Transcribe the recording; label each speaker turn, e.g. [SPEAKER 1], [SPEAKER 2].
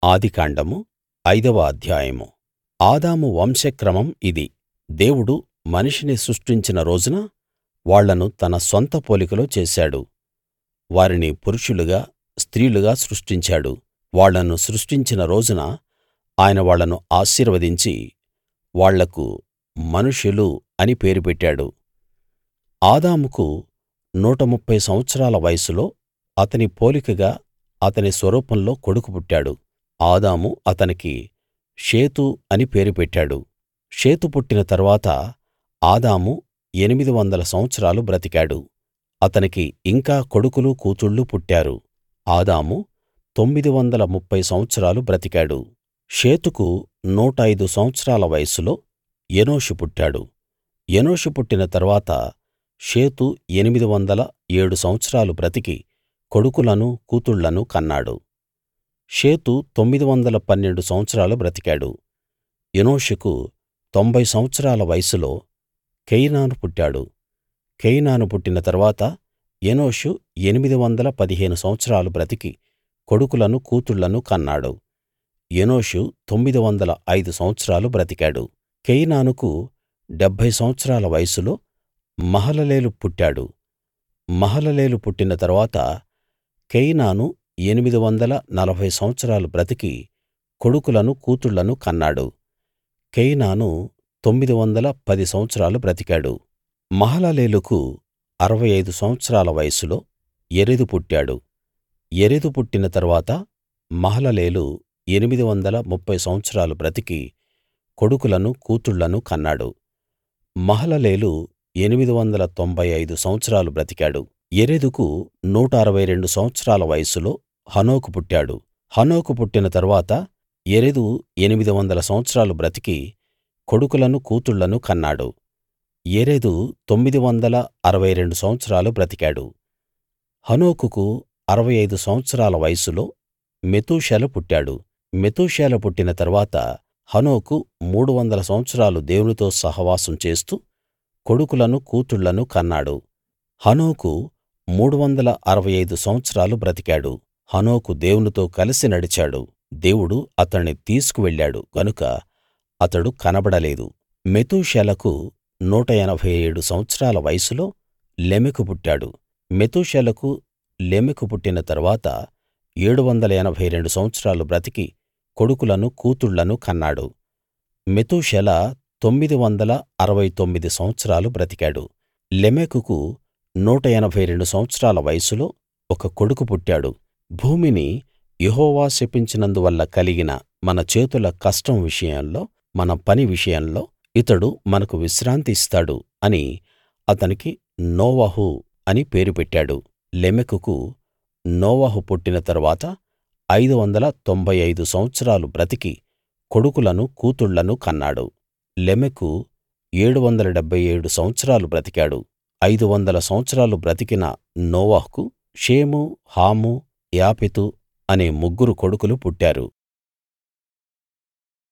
[SPEAKER 1] ఆదికాండము ఐదవ అధ్యాయము ఆదాము వంశక్రమం ఇది దేవుడు మనిషిని సృష్టించిన రోజున వాళ్ళను తన సొంత పోలికలో చేశాడు వారిని పురుషులుగా స్త్రీలుగా సృష్టించాడు వాళ్ళను సృష్టించిన రోజున ఆయన వాళ్ళను ఆశీర్వదించి వాళ్లకు మనుషులు అని పేరు పెట్టాడు ఆదాముకు నూట ముప్ఫై సంవత్సరాల వయస్సులో అతని పోలికగా అతని స్వరూపంలో కొడుకు పుట్టాడు ఆదాము అతనికి షేతు అని పేరు పెట్టాడు షేతు పుట్టిన తరువాత ఆదాము ఎనిమిది వందల సంవత్సరాలు బ్రతికాడు అతనికి ఇంకా కొడుకులు కూతుళ్ళు పుట్టారు ఆదాము తొమ్మిది వందల ముప్ఫై సంవత్సరాలు బ్రతికాడు షేతుకు నూట ఐదు సంవత్సరాల వయస్సులో ఎనోషు పుట్టాడు ఎనోషు పుట్టిన తరువాత షేతు ఎనిమిది వందల ఏడు సంవత్సరాలు బ్రతికి కొడుకులను కూతుళ్ళను కన్నాడు షేతు తొమ్మిది వందల పన్నెండు సంవత్సరాలు బ్రతికాడు ఎనోషుకు తొంభై సంవత్సరాల వయస్సులో కేయినాను పుట్టాడు కేయినాను పుట్టిన తరువాత ఎనోషు ఎనిమిది వందల పదిహేను సంవత్సరాలు బ్రతికి కొడుకులను కూతుళ్ళను కన్నాడు ఎనోషు తొమ్మిది వందల ఐదు సంవత్సరాలు బ్రతికాడు కేయినానుకు డెబ్భై సంవత్సరాల వయస్సులో మహలలేలు పుట్టాడు మహలలేలు పుట్టిన తరువాత కేయినాను ఎనిమిది వందల నలభై సంవత్సరాలు బ్రతికి కొడుకులను కూతుళ్ళను కన్నాడు కేయినాను తొమ్మిది వందల పది సంవత్సరాలు బ్రతికాడు మహలలేలుకు అరవై ఐదు సంవత్సరాల వయస్సులో యెరెదు పుట్టాడు యెరెదు పుట్టిన తరువాత మహలలేలు ఎనిమిది వందల ముప్ఫై సంవత్సరాలు బ్రతికి కొడుకులను కూతుళ్ళను కన్నాడు మహలలేలు ఎనిమిది వందల తొంభై ఐదు సంవత్సరాలు బ్రతికాడు యెరెదుకు నూట అరవై రెండు సంవత్సరాల వయస్సులో హనోకు పుట్టాడు హనోకు పుట్టిన తరువాత యెరెదు ఎనిమిది వందల సంవత్సరాలు బ్రతికి కొడుకులను కూతుళ్ళను కన్నాడు యెరెదు తొమ్మిది వందల అరవై రెండు సంవత్సరాలు బ్రతికాడు హనోకుకు అరవై ఐదు సంవత్సరాల వయస్సులో మెతూషెల పుట్టాడు మెతూషెల పుట్టిన తరువాత హనోకు మూడు వందల సంవత్సరాలు దేవునితో సహవాసం చేస్తూ కొడుకులను కూతుళ్ళను కన్నాడు హనోకు మూడు వందల అరవై ఐదు సంవత్సరాలు బ్రతికాడు హనోకు దేవునితో కలిసి నడిచాడు దేవుడు అతణ్ణి తీసుకు వెళ్ళాడు గనుక అతడు కనబడలేదు మెతూషెలకు నూట ఎనభై ఏడు సంవత్సరాల వయస్సులో లెమెకు పుట్టాడు మెతూషెలకు లెమెకు పుట్టిన తరువాత ఏడు వందల ఎనభై రెండు సంవత్సరాలు బ్రతికి కొడుకులను కూతుళ్ళను కన్నాడు మెతూషెల తొమ్మిది వందల అరవై తొమ్మిది సంవత్సరాలు బ్రతికాడు లెమెకుకు నూట ఎనభై రెండు సంవత్సరాల వయస్సులో ఒక కొడుకు పుట్టాడు భూమిని యెహోవా శపించినందువల్ల కలిగిన మన చేతుల కష్టం విషయంలో మన పని విషయంలో ఇతడు మనకు విశ్రాంతి ఇస్తాడు అని అతనికి నోవహు అని పేరు పెట్టాడు లెమెకుకు నోవహు పుట్టిన తరువాత ఐదు వందల తొంభై ఐదు సంవత్సరాలు బ్రతికి కొడుకులను కూతుళ్ళను కన్నాడు లెమెకు ఏడు వందల డెబ్భై ఏడు సంవత్సరాలు బ్రతికాడు ఐదు వందల సంవత్సరాలు బ్రతికిన నోవహుకు షేము హాము యాపెతు అనే ముగ్గురు కొడుకులు పుట్టారు